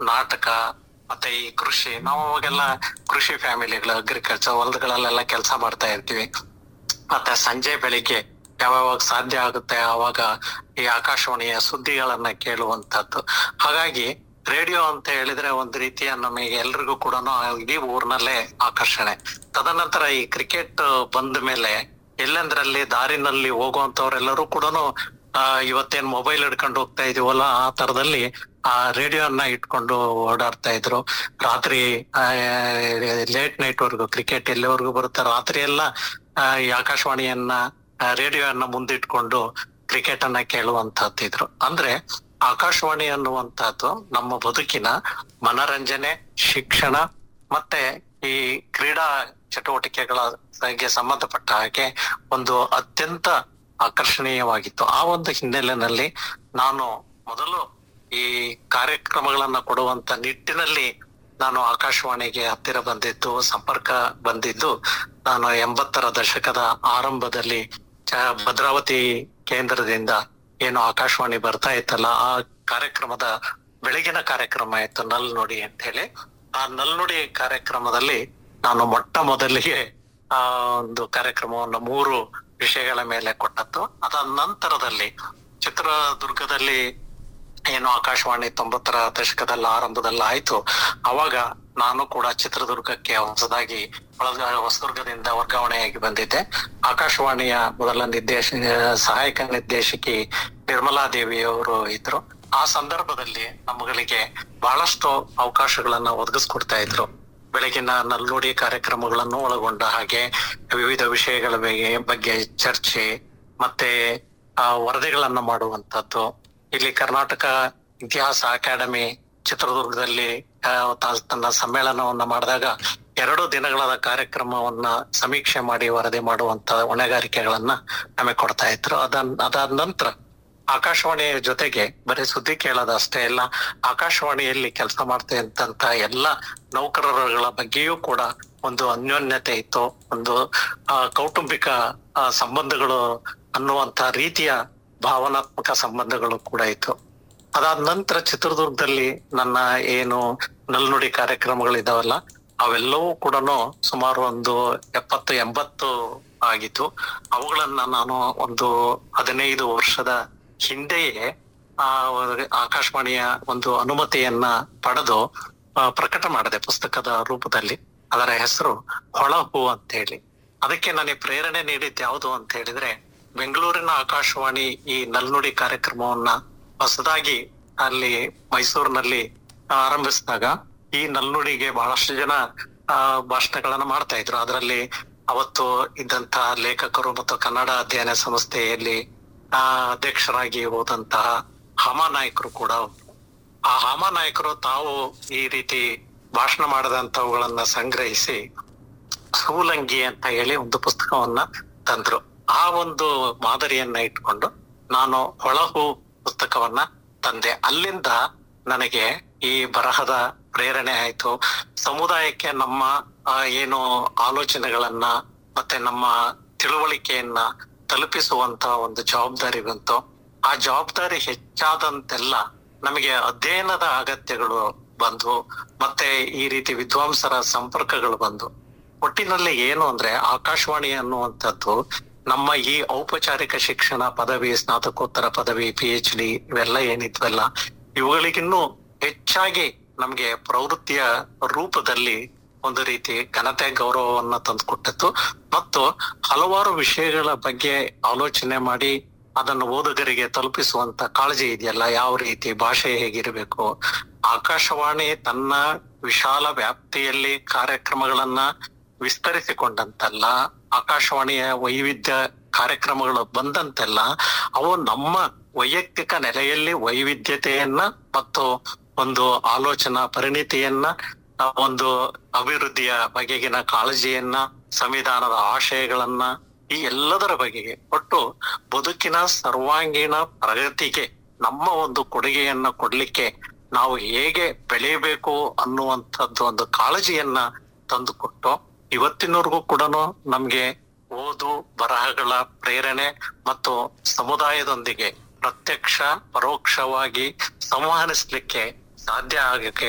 ನಾಟಕ ಮತ್ತೆ ಈ ಕೃಷಿ ನಾವು ಅವಾಗೆಲ್ಲ ಕೃಷಿ ಫ್ಯಾಮಿಲಿಗಳು ಅಗ್ರಿಕಲ್ಚರ್ ಹೊಲಗಳಲ್ಲೆಲ್ಲ ಕೆಲಸ ಮಾಡ್ತಾ ಇರ್ತೀವಿ ಮತ್ತೆ ಸಂಜೆ ಬೆಳಿಗ್ಗೆ ಯಾವಾಗ ಸಾಧ್ಯ ಆಗುತ್ತೆ ಆವಾಗ ಈ ಆಕಾಶವಾಣಿಯ ಸುದ್ದಿಗಳನ್ನ ಕೇಳುವಂತದ್ದು ಹಾಗಾಗಿ ರೇಡಿಯೋ ಅಂತ ಹೇಳಿದ್ರೆ ಒಂದು ರೀತಿಯ ನಮಗೆ ಎಲ್ರಿಗೂ ಕೂಡ ಇಡೀ ಊರ್ನಲ್ಲೇ ಆಕರ್ಷಣೆ ತದನಂತರ ಈ ಕ್ರಿಕೆಟ್ ಬಂದ ಮೇಲೆ ಎಲ್ಲೆಂದ್ರಲ್ಲಿ ದಾರಿನಲ್ಲಿ ಹೋಗುವಂತವ್ರೆಲ್ಲರೂ ಕೂಡ ಇವತ್ತೇನ್ ಮೊಬೈಲ್ ಹಿಡ್ಕೊಂಡು ಹೋಗ್ತಾ ಇದೀವಲ್ಲ ಆ ತರದಲ್ಲಿ ಆ ರೇಡಿಯೋನ ಇಟ್ಕೊಂಡು ಓಡಾಡ್ತಾ ಇದ್ರು ರಾತ್ರಿ ಲೇಟ್ ನೈಟ್ ವರ್ಗು ಕ್ರಿಕೆಟ್ ಎಲ್ಲಿವರೆಗೂ ಬರುತ್ತೆ ರಾತ್ರಿ ಎಲ್ಲ ಆ, ಈ ಆಕಾಶವಾಣಿಯನ್ನ ರೇಡಿಯೋಯನ್ನ ಮುಂದಿಟ್ಕೊಂಡು ಕ್ರಿಕೆಟ್ ಅನ್ನ ಕೇಳುವಂತಹದ್ದಿದ್ರು ಅಂದ್ರೆ ಆಕಾಶವಾಣಿ ಅನ್ನುವಂತಹದ್ದು ನಮ್ಮ ಬದುಕಿನ ಮನರಂಜನೆ ಶಿಕ್ಷಣ ಮತ್ತೆ ಈ ಕ್ರೀಡಾ ಚಟುವಟಿಕೆಗಳ ಗೆ ಸಂಬಂಧಪಟ್ಟ ಹಾಗೆ ಒಂದು ಅತ್ಯಂತ ಆಕರ್ಷಣೀಯವಾಗಿತ್ತು ಆ ಒಂದು ಹಿನ್ನೆಲೆಯಲ್ಲಿ ನಾನು ಮೊದಲು ಈ ಕಾರ್ಯಕ್ರಮಗಳನ್ನ ಕೊಡುವಂತ ನಿಟ್ಟಿನಲ್ಲಿ ನಾನು ಆಕಾಶವಾಣಿಗೆ ಹತ್ತಿರ ಬಂದಿದ್ದು ಸಂಪರ್ಕ ಬಂದಿದ್ದು ನಾನು ಎಂಬತ್ತರ ದಶಕದ ಆರಂಭದಲ್ಲಿ ಚ- ಭದ್ರಾವತಿ ಕೇಂದ್ರದಿಂದ ಏನು ಆಕಾಶವಾಣಿ ಬರ್ತಾ ಇತ್ತಲ್ಲ ಆ ಕಾರ್ಯಕ್ರಮದ ಬೆಳಗಿನ ಕಾರ್ಯಕ್ರಮ ಇತ್ತು ನಲ್ ನುಡಿ ಅಂತ ಹೇಳಿ ಆ ನಲ್ನುಡಿ ಕಾರ್ಯಕ್ರಮದಲ್ಲಿ ನಾನು ಮೊಟ್ಟ ಮೊದಲಿಗೆ ಆ ಒಂದು ಕಾರ್ಯಕ್ರಮವನ್ನು ಮೂರು ವಿಷಯಗಳ ಮೇಲೆ ಕೊಟ್ಟದ್ದು ಅದಾದ ನಂತರದಲ್ಲಿ ಚಿತ್ರದುರ್ಗದಲ್ಲಿ ಏನು ಆಕಾಶವಾಣಿ ತೊಂಬತ್ತರ ದಶಕದಲ್ಲಿ ಆರಂಭದಲ್ಲಿ ಆಯ್ತು ಅವಾಗ ನಾನು ಕೂಡ ಚಿತ್ರದುರ್ಗಕ್ಕೆ ಹೊಸದಾಗಿ ಒಳಗ ಹೊಸದುರ್ಗದಿಂದ ವರ್ಗಾವಣೆಯಾಗಿ ಬಂದಿದ್ದೆ ಆಕಾಶವಾಣಿಯ ಮೊದಲ ನಿರ್ದೇಶ ಸಹಾಯಕ ನಿರ್ದೇಶಕಿ ನಿರ್ಮಲಾ ದೇವಿ ಅವರು ಇದ್ರು ಆ ಸಂದರ್ಭದಲ್ಲಿ ನಮ್ಮಗಳಿಗೆ ಬಹಳಷ್ಟು ಅವಕಾಶಗಳನ್ನ ಒದಗಿಸ್ಕೊಡ್ತಾ ಇದ್ರು ಬೆಳಗಿನ ನಲ್ನುಡಿ ಕಾರ್ಯಕ್ರಮಗಳನ್ನು ಒಳಗೊಂಡ ಹಾಗೆ ವಿವಿಧ ವಿಷಯಗಳ ಬಗ್ಗೆ ಬಗ್ಗೆ ಚರ್ಚೆ ಮತ್ತೆ ಆ ವರದಿಗಳನ್ನ ಮಾಡುವಂತದ್ದು ಇಲ್ಲಿ ಕರ್ನಾಟಕ ಇತಿಹಾಸ ಅಕಾಡೆಮಿ ಚಿತ್ರದುರ್ಗದಲ್ಲಿ ಆ, ತ- ತನ್ನ ಸಮ್ಮೇಳನವನ್ನ ಮಾಡಿದಾಗ ಎರಡು ದಿನಗಳ ಕಾರ್ಯಕ್ರಮವನ್ನ ಸಮೀಕ್ಷೆ ಮಾಡಿ ವರದಿ ಮಾಡುವಂತ ಹೊಣೆಗಾರಿಕೆಗಳನ್ನ ನಮಗೆ ಕೊಡ್ತಾ ಇದ್ರು ಅದನ್ ಅದಾದ ನಂತರ ಆಕಾಶವಾಣಿಯ ಜೊತೆಗೆ ಬರೀ ಸುದ್ದಿ ಕೇಳೋದು ಅಷ್ಟೇ ಇಲ್ಲ ಆಕಾಶವಾಣಿಯಲ್ಲಿ ಕೆಲಸ ಮಾಡ್ತಾ ಇದ್ದಂತ ಎಲ್ಲ ನೌಕರರುಗಳ ಬಗ್ಗೆಯೂ ಕೂಡ ಒಂದು ಅನ್ಯೋನ್ಯತೆ ಇತ್ತು ಒಂದು ಆ, ಕೌಟುಂಬಿಕ ಆ, ಸಂಬಂಧಗಳು ಅನ್ನುವಂತ ರೀತಿಯ ಭಾವನಾತ್ಮಕ ಸಂಬಂಧಗಳು ಕೂಡ ಇತ್ತು ಅದಾದ ನಂತರ ಚಿತ್ರದುರ್ಗದಲ್ಲಿ ನನ್ನ ಏನು ನಲ್ನುಡಿ ಕಾರ್ಯಕ್ರಮಗಳಿದಾವಲ್ಲ ಅವೆಲ್ಲವೂ ಕೂಡ ಸುಮಾರು ಒಂದು ಎಪ್ಪತ್ತು ಎಂಬತ್ತು ಆಗಿತ್ತು ಅವುಗಳನ್ನ ನಾನು ಒಂದು ಹದಿನೈದು ವರ್ಷದ ಹಿಂದೆಯೇ ಆ ಆಕಾಶವಾಣಿಯ ಒಂದು ಅನುಮತಿಯನ್ನ ಪಡೆದು ಆ, ಪ್ರಕಟ ಮಾಡಿದೆ ಪುಸ್ತಕದ ರೂಪದಲ್ಲಿ ಅದರ ಹೆಸರು ಹೊಳಹು ಅಂತ ಹೇಳಿ ಅದಕ್ಕೆ ನನಗೆ ಪ್ರೇರಣೆ ನೀಡಿದ್ದು ಯಾವುದು ಅಂತ ಹೇಳಿದ್ರೆ ಬೆಂಗಳೂರಿನ ಆಕಾಶವಾಣಿ ಈ ನಲ್ನುಡಿ ಕಾರ್ಯಕ್ರಮವನ್ನ ಹೊಸದಾಗಿ ಅಲ್ಲಿ ಮೈಸೂರಿನಲ್ಲಿ ಆರಂಭಿಸಿದಾಗ ಈ ನಲ್ನುಡಿಗೆ ಬಹಳಷ್ಟು ಜನ ಆ, ಭಾಷಣಗಳನ್ನ ಮಾಡ್ತಾ ಇದ್ರು ಅದರಲ್ಲಿ ಅವತ್ತು ಇದ್ದಂತಹ ಲೇಖಕರು ಮತ್ತು ಕನ್ನಡ ಅಧ್ಯಯನ ಸಂಸ್ಥೆಯಲ್ಲಿ ಆ ಅಧ್ಯಕ್ಷರಾಗಿ ಹೋದಂತಹ ಹಾಮಾನಾಯಕರು ಕೂಡ ಒಬ್ರು. ಆ ಹಾಮಾನಾಯಕರು ತಾವು ಈ ರೀತಿ ಭಾಷಣ ಮಾಡದಂತವುಗಳನ್ನ ಸಂಗ್ರಹಿಸಿ ಸೂಲಂಗಿ ಅಂತ ಹೇಳಿ ಒಂದು ಪುಸ್ತಕವನ್ನ ತಂದ್ರು ಆ ಒಂದು ಮಾದರಿಯನ್ನ ಇಟ್ಕೊಂಡು ನಾನು ಹೊಳಹು ಪುಸ್ತಕವನ್ನ ತಂದೆ ಅಲ್ಲಿಂದ ನನಗೆ ಈ ಬರಹದ ಪ್ರೇರಣೆ ಆಯ್ತು ಸಮುದಾಯಕ್ಕೆ ನಮ್ಮ ಆ, ಏನು ಆಲೋಚನೆಗಳನ್ನ ಮತ್ತೆ ನಮ್ಮ ತಿಳುವಳಿಕೆಯನ್ನ ತಲುಪಿಸುವಂತ ಒಂದು ಜವಾಬ್ದಾರಿ ಬಂತು ಆ ಜವಾಬ್ದಾರಿ ಹೆಚ್ಚಾದಂತೆಲ್ಲ ನಮಗೆ ಅಧ್ಯಯನದ ಅಗತ್ಯಗಳು ಬಂದ್ವು ಮತ್ತೆ ಈ ರೀತಿ ವಿದ್ವಾಂಸರ ಸಂಪರ್ಕಗಳು ಬಂದು ಒಟ್ಟಿನಲ್ಲಿ ಏನು ಅಂದ್ರೆ ಆಕಾಶವಾಣಿ ಅನ್ನುವಂಥದ್ದು ನಮ್ಮ ಈ ಔಪಚಾರಿಕ ಶಿಕ್ಷಣ ಪದವಿ ಸ್ನಾತಕೋತ್ತರ ಪದವಿ ಪಿ ಎಚ್ ಡಿ ಇವೆಲ್ಲ ಏನಿದ್ವಲ್ಲ ಇವುಗಳಿಗಿನ್ನೂ ಹೆಚ್ಚಾಗಿ ನಮ್ಗೆ ಪ್ರವೃತ್ತಿಯ ರೂಪದಲ್ಲಿ ಒಂದು ರೀತಿ ಘನತೆ ಗೌರವವನ್ನ ತಂದುಕೊಟ್ಟದ್ದು ಮತ್ತು ಹಲವಾರು ವಿಷಯಗಳ ಬಗ್ಗೆ ಆಲೋಚನೆ ಮಾಡಿ ಅದನ್ನು ಓದುಗರಿಗೆ ತಲುಪಿಸುವಂತ ಕಾಳಜಿ ಇದೆಯಲ್ಲ ಯಾವ ರೀತಿ ಭಾಷೆ ಹೇಗಿರಬೇಕು ಆಕಾಶವಾಣಿ ತನ್ನ ವಿಶಾಲ ವ್ಯಾಪ್ತಿಯಲ್ಲಿ ಕಾರ್ಯಕ್ರಮಗಳನ್ನ ವಿಸ್ತರಿಸಿಕೊಂಡಂತಲ್ಲ ಆಕಾಶವಾಣಿಯ ವೈವಿಧ್ಯ ಕಾರ್ಯಕ್ರಮಗಳು ಬಂದಂತೆಲ್ಲ ಅವು ನಮ್ಮ ವೈಯಕ್ತಿಕ ನೆಲೆಯಲ್ಲಿ ವೈವಿಧ್ಯತೆಯನ್ನ ಮತ್ತು ಒಂದು ಆಲೋಚನಾ ಪರಿಣಿತಿಯನ್ನ ಆ, ಒಂದು ಅಭಿವೃದ್ಧಿಯ ಬಗೆಗಿನ ಕಾಳಜಿಯನ್ನ ಸಂವಿಧಾನದ ಆಶಯಗಳನ್ನ ಈ ಎಲ್ಲದರ ಬಗೆಗೆ ಒಟ್ಟು ಬದುಕಿನ ಸರ್ವಾಂಗೀಣ ಪ್ರಗತಿಗೆ ನಮ್ಮ ಒಂದು ಕೊಡುಗೆಯನ್ನ ಕೊಡ್ಲಿಕ್ಕೆ ನಾವು ಹೇಗೆ ಬೆಳೆಯಬೇಕು ಅನ್ನುವಂಥದ್ದು ಒಂದು ಕಾಳಜಿಯನ್ನ ತಂದುಕೊಟ್ಟು ಇವತ್ತಿನವರೆಗೂ ಕೂಡ ನಮ್ಗೆ ಓದು ಬರಹಗಳ ಪ್ರೇರಣೆ ಮತ್ತು ಸಮುದಾಯದೊಂದಿಗೆ ಪ್ರತ್ಯಕ್ಷ ಪರೋಕ್ಷವಾಗಿ ಸಂವಹನಿಸ್ಲಿಕ್ಕೆ ಸಾಧ್ಯ ಆಗಕ್ಕೆ